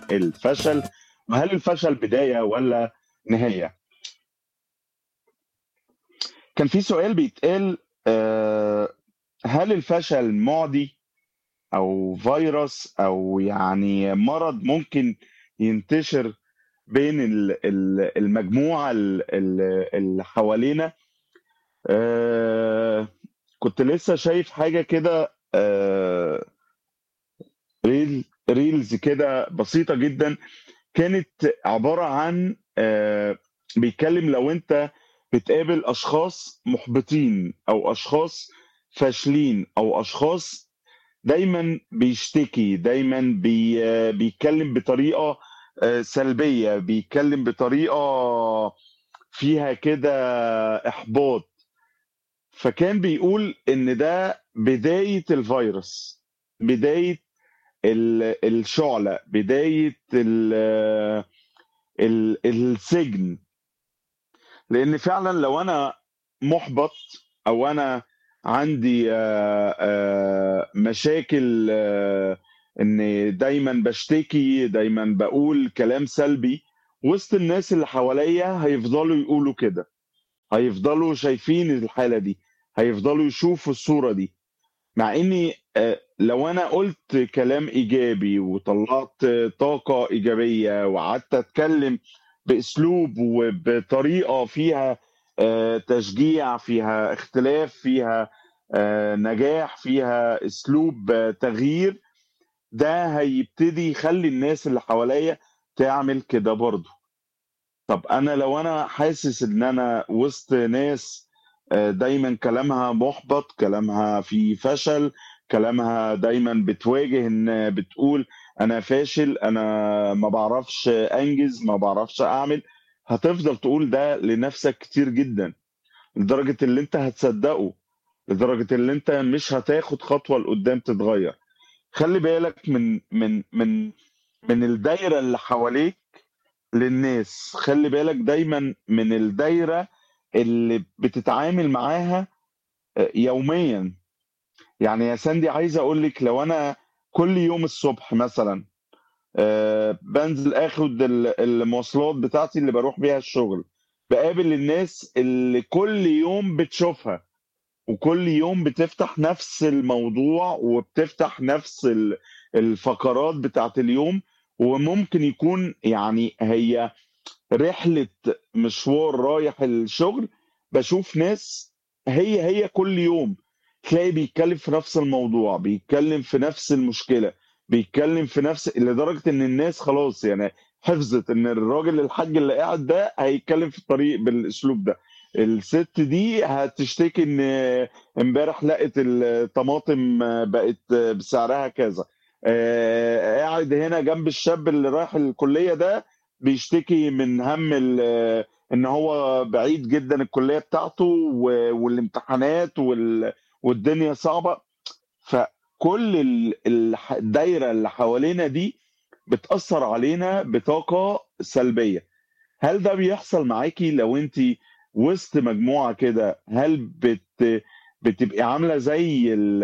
الفشل وهل الفشل بداية ولا نهاية كان في سؤال بيتقال آه، هل الفشل معدي او فيروس او يعني مرض ممكن ينتشر بين ال- ال- المجموعة ال- ال- اللي حوالينا آه، كنت لسه شايف حاجة كده آه، ريل ريلز كده بسيطة جدا كانت عبارة عن آه، بيتكلم لو انت بتقابل اشخاص محبطين او اشخاص فاشلين او اشخاص دايما بيشتكي دايما بي آه، بيتكلم بطريقة آه، سلبية بيتكلم بطريقة فيها كده احباط فكان بيقول ان ده بداية الفيروس بداية ال- الشعلة بداية ال- ال- السجن لان فعلا لو انا محبط او انا عندي آه، آه، مشاكل آه، ان دايما بشتكي دايما بقول كلام سلبي وسط الناس اللي حواليا هيفضلوا يقولوا كده هيفضلوا شايفين الحالة دي هيفضلوا يشوفوا الصورة دي مع اني آه، لو انا قلت كلام ايجابي وطلعت آه، طاقة ايجابية وقعدت اتكلم باسلوب وبطريقة فيها آه، تشجيع فيها اختلاف فيها آه، نجاح فيها اسلوب آه، تغيير ده هيبتدي يخلي الناس اللي حواليا تعمل كده برضه طب انا لو انا حاسس ان انا وسط ناس آه، دايما كلامها محبط كلامها فيه فشل كلامها دايما بتواجه ان بتقول انا فاشل انا ما بعرفش انجز ما بعرفش اعمل هتفضل تقول ده لنفسك كتير جدا لدرجة اللي انت هتصدقه لدرجة اللي انت مش هتاخد خطوة لقدام تتغير خلي بالك من من من من الدايرة اللي حواليك للناس خلي بالك دايما من الدايرة اللي بتتعامل معاها آه، يوميا يعني يا ساندي عايز اقول لك لو انا كل يوم الصبح مثلا آه، بنزل اخد ال- المواصلات بتاعتي اللي بروح بيها الشغل بقابل الناس اللي كل يوم بتشوفها وكل يوم بتفتح نفس الموضوع وبتفتح نفس ال- الفقرات بتاعت اليوم وممكن يكون يعني هي رحلة مشوار رايح الشغل بشوف ناس هي هي كل يوم تلاقي بيتكلم في نفس الموضوع بيتكلم في نفس المشكلة بيتكلم في نفس لدرجة ان الناس خلاص يعني حفظت ان الراجل الحاج اللي قاعد ده هيتكلم في الطريق بالاسلوب ده الست دي هتشتكي ان امبارح لقت الطماطم بقت بسعرها كذا آه، قاعد هنا جنب الشاب اللي رايح الكلية ده بيشتكي من هم ال- ان هو بعيد جدا الكلية بتاعته و- والامتحانات وال- والدنيا صعبة فكل ال- الح- الدايرة اللي حوالينا دي بتأثر علينا بطاقة سلبية هل ده بيحصل معاكي لو انت وسط مجموعة كده هل بت بتبقي عاملة زي ال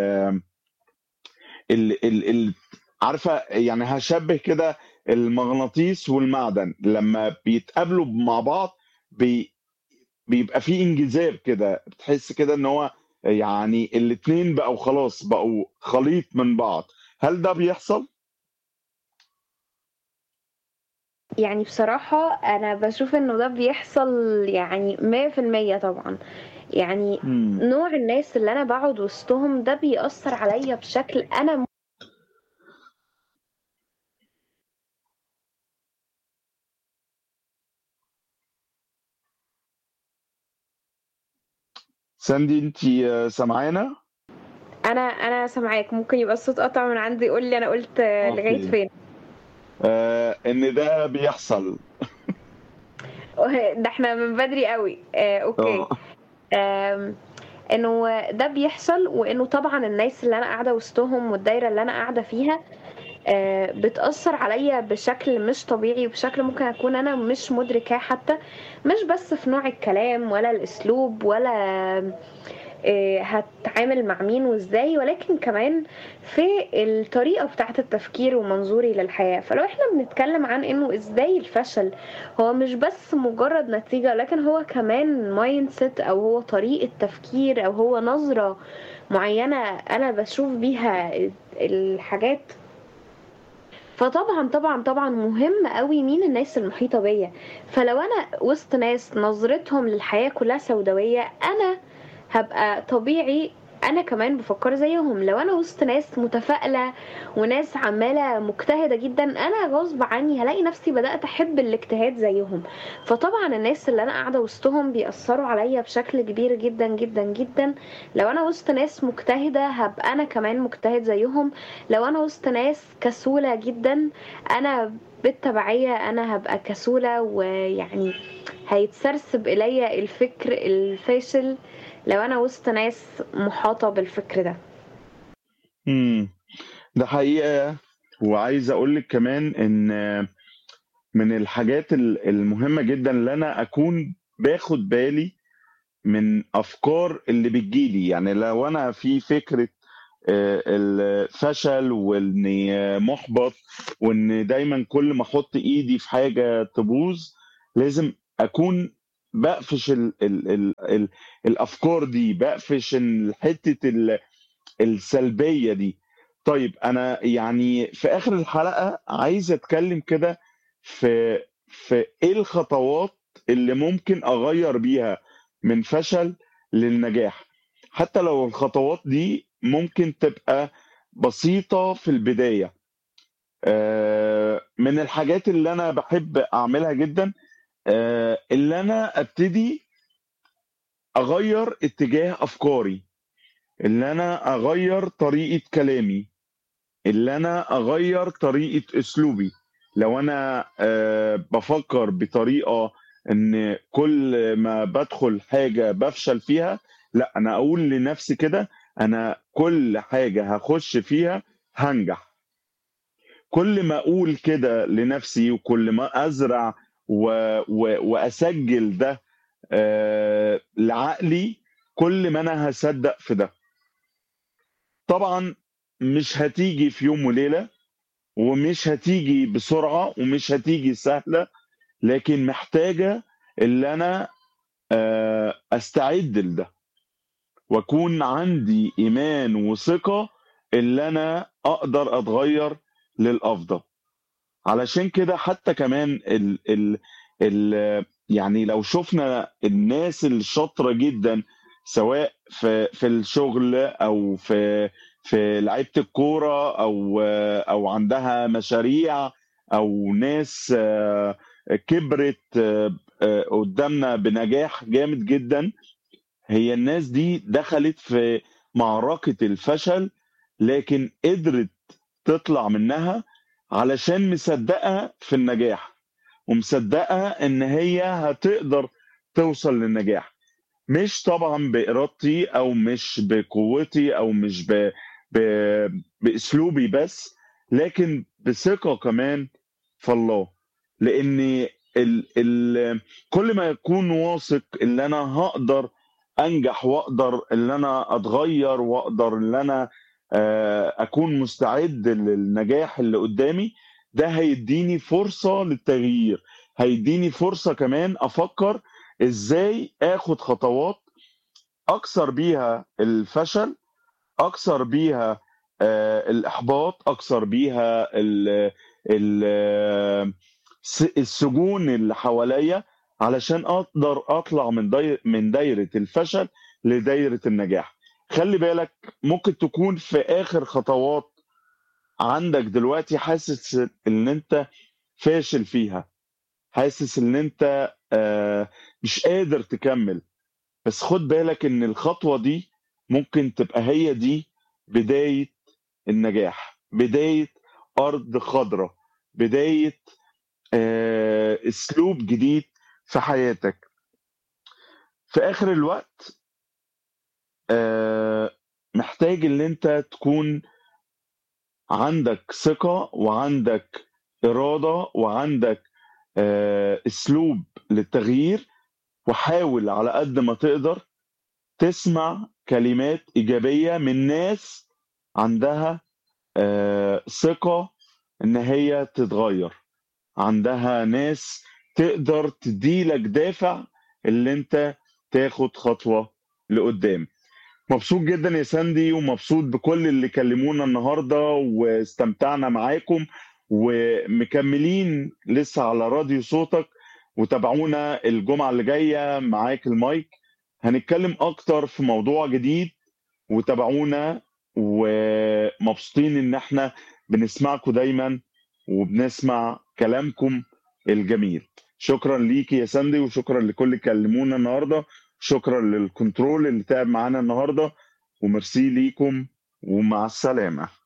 ال ال ال عارفة يعني هشبه كده المغناطيس والمعدن لما بيتقابلوا مع بعض بي بيبقى في انجذاب كده بتحس كده ان هو يعني الاتنين بقوا خلاص بقوا خليط من بعض هل ده بيحصل؟ يعني بصراحة أنا بشوف إنه ده بيحصل يعني مية في المية طبعا يعني مم. نوع الناس اللي أنا بقعد وسطهم ده بيأثر عليا بشكل أنا ساندي انت سامعانا؟ أنا أنا سامعاك ممكن يبقى الصوت قطع من عندي قول لي أنا قلت آه، لغاية اوكي فين آه ان ده بيحصل ده احنا من بدري قوي آه، أوكي اه آم، انه ده بيحصل وانه طبعا الناس اللي انا قاعده وسطهم والدايره اللي انا قاعده فيها آه، بتأثر عليا بشكل مش طبيعي وبشكل ممكن أكون أنا مش مدركاه حتى مش بس في نوع الكلام ولا الأسلوب ولا آه، هتعامل مع مين وازاي ولكن كمان في الطريقة بتاعة التفكير ومنظوري للحياة فلو احنا بنتكلم عن انه ازاي الفشل هو مش بس مجرد نتيجة لكن هو كمان مايند سيت او هو طريقة تفكير او هو نظرة معينة انا بشوف بيها الحاجات فطبعا طبعا طبعا مهم قوي مين الناس المحيطة بيا فلو انا وسط ناس نظرتهم للحياة كلها سوداوية انا هبقى طبيعي انا كمان بفكر زيهم لو انا وسط ناس متفائله وناس عماله مجتهده جدا انا غصب عني هلاقي نفسي بدات احب الاجتهاد زيهم فطبعا الناس اللي انا قاعده وسطهم بيأثروا عليا بشكل كبير جدا جدا جدا لو انا وسط ناس مجتهده هبقى انا كمان مجتهد زيهم لو انا وسط ناس كسوله جدا انا بالتبعيه انا هبقى كسوله ويعني هيتسرسب الي الفكر الفاشل لو انا وسط ناس محاطه بالفكر ده امم ده حقيقة وعايز اقول لك كمان ان من الحاجات ال- المهمة جدا ان انا اكون باخد بالي من افكار اللي بتجيلي يعني لو انا في فكرة آه، الفشل واني آه، محبط وان دايما كل ما احط ايدي في حاجة تبوظ لازم اكون بقفش ال ال ال ال الافكار دي بقفش ال- حتة ال- السلبية دي طيب انا يعني في اخر الحلقة عايز اتكلم كده في في ايه الخطوات اللي ممكن اغير بيها من فشل للنجاح حتى لو الخطوات دي ممكن تبقى بسيطة في البداية آه، من الحاجات اللي انا بحب اعملها جدا آه، اللي انا ابتدي اغير اتجاه افكاري اللي انا اغير طريقة كلامي اللي انا اغير طريقة اسلوبي لو انا آه، بفكر بطريقة ان كل ما بدخل حاجة بفشل فيها لا انا اقول لنفسي كده انا كل حاجة هخش فيها هنجح كل ما اقول كده لنفسي وكل ما ازرع و... و... واسجل ده آه، لعقلي كل ما انا هصدق في ده طبعا مش هتيجي في يوم وليلة ومش هتيجي بسرعة ومش هتيجي سهلة لكن محتاجة اللي أنا آه، أستعد لده وأكون عندي إيمان وثقة اللي أنا أقدر أتغير للأفضل علشان كده حتى كمان ال ال ال يعني لو شفنا الناس الشاطرة جدا سواء في في الشغل او في في لعيبة الكورة او او عندها مشاريع او ناس آه، كبرت آه، آه، قدامنا بنجاح جامد جدا هي الناس دي دخلت في معركة الفشل لكن قدرت تطلع منها علشان مصدقة في النجاح ومصدقة ان هي هتقدر توصل للنجاح مش طبعا بإرادتي او مش بقوتي او مش ب... ب... بأسلوبي بس لكن بثقة كمان في الله لان ال... ال... كل ما يكون واثق ان انا هقدر انجح واقدر ان انا اتغير واقدر ان انا آه، اكون مستعد للنجاح اللي قدامي ده هيديني فرصة للتغيير هيديني فرصة كمان افكر ازاي اخد خطوات اكسر بيها الفشل اكسر بيها آه، الاحباط اكسر بيها ال ال آه، س- السجون اللي حواليا علشان اقدر اطلع من داير من دايره الفشل لدايره النجاح خلي بالك ممكن تكون في اخر خطوات عندك دلوقتي حاسس ان انت فاشل فيها حاسس ان انت آه، مش قادر تكمل بس خد بالك ان الخطوة دي ممكن تبقى هي دي بداية النجاح بداية أرض خضراء بداية آه، أسلوب جديد في حياتك في آخر الوقت آه، محتاج ان انت تكون عندك ثقة وعندك إرادة وعندك آه، أسلوب للتغيير وحاول على قد ما تقدر تسمع كلمات ايجابيه من ناس عندها آه، ثقه ان هي تتغير عندها ناس تقدر تديلك دافع اللي انت تاخد خطوه لقدام مبسوط جدا يا ساندي ومبسوط بكل اللي كلمونا النهارده واستمتعنا معاكم ومكملين لسه على راديو صوتك وتابعونا الجمعه اللي جايه معاك المايك هنتكلم اكتر في موضوع جديد وتابعونا ومبسوطين ان احنا بنسمعكم دايما وبنسمع كلامكم الجميل شكرا ليكي يا ساندي وشكرا لكل اللي كلمونا النهارده شكرا للكنترول اللي تعب معانا النهارده وميرسي ليكم ومع السلامه